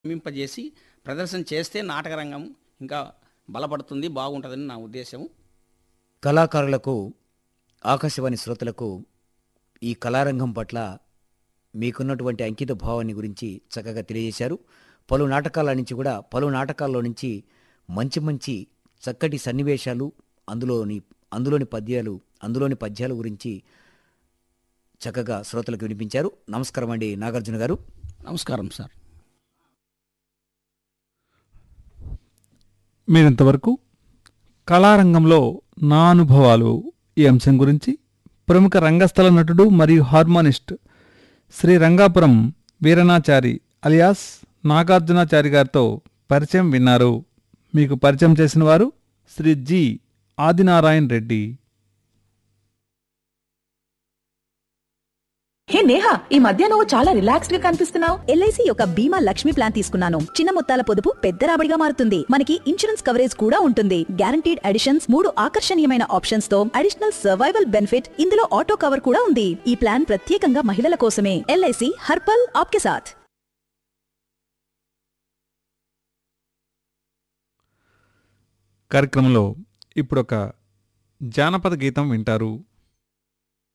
మింపజేసి ప్రదర్శన చేస్తే నాటక రంగం ఇంకా బలపడుతుంది బాగుంటుందని నా ఉద్దేశం కళాకారులకు ఆకాశవాణి శ్రోతలకు ఈ కళారంగం పట్ల మీకున్నటువంటి అంకిత భావాన్ని గురించి చక్కగా తెలియజేశారు పలు నాటకాల నుంచి కూడా పలు నాటకాల్లో నుంచి మంచి మంచి చక్కటి సన్నివేశాలు అందులోని అందులోని పద్యాలు అందులోని పద్యాల గురించి చక్కగా శ్రోతలకు వినిపించారు నమస్కారం అండి నాగార్జున గారు నమస్కారం సార్ మీరింతవరకు కళారంగంలో నా అనుభవాలు ఈ అంశం గురించి ప్రముఖ రంగస్థల నటుడు మరియు హార్మోనిస్ట్ శ్రీ రంగాపురం వీరనాచారి అలియాస్ నాగార్జునాచారి గారితో పరిచయం విన్నారు మీకు పరిచయం చేసిన వారు శ్రీ జి ఆదినారాయణ రెడ్డి హే నేహా ఈ మధ్య నువ్వు చాలా రిలాక్స్డ్ గా కనిపిస్తున్నావు ఎల్ఐసి యొక్క బీమా లక్ష్మి ప్లాన్ తీసుకున్నాను చిన్న మొత్తాల పొదుపు పెద్ద రాబడిగా మారుతుంది మనకి ఇన్సూరెన్స్ కవరేజ్ కూడా ఉంటుంది గ్యారంటీడ్ అడిషన్స్ మూడు ఆకర్షణీయమైన ఆప్షన్స్ తో అడిషనల్ సర్వైవల్ బెనిఫిట్ ఇందులో ఆటో కవర్ కూడా ఉంది ఈ ప్లాన్ ప్రత్యేకంగా మహిళల కోసమే ఎల్ఐసి హర్పల్ ఆప్కే సాథ్ కార్యక్రమంలో ఇప్పుడొక జానపద గీతం వింటారు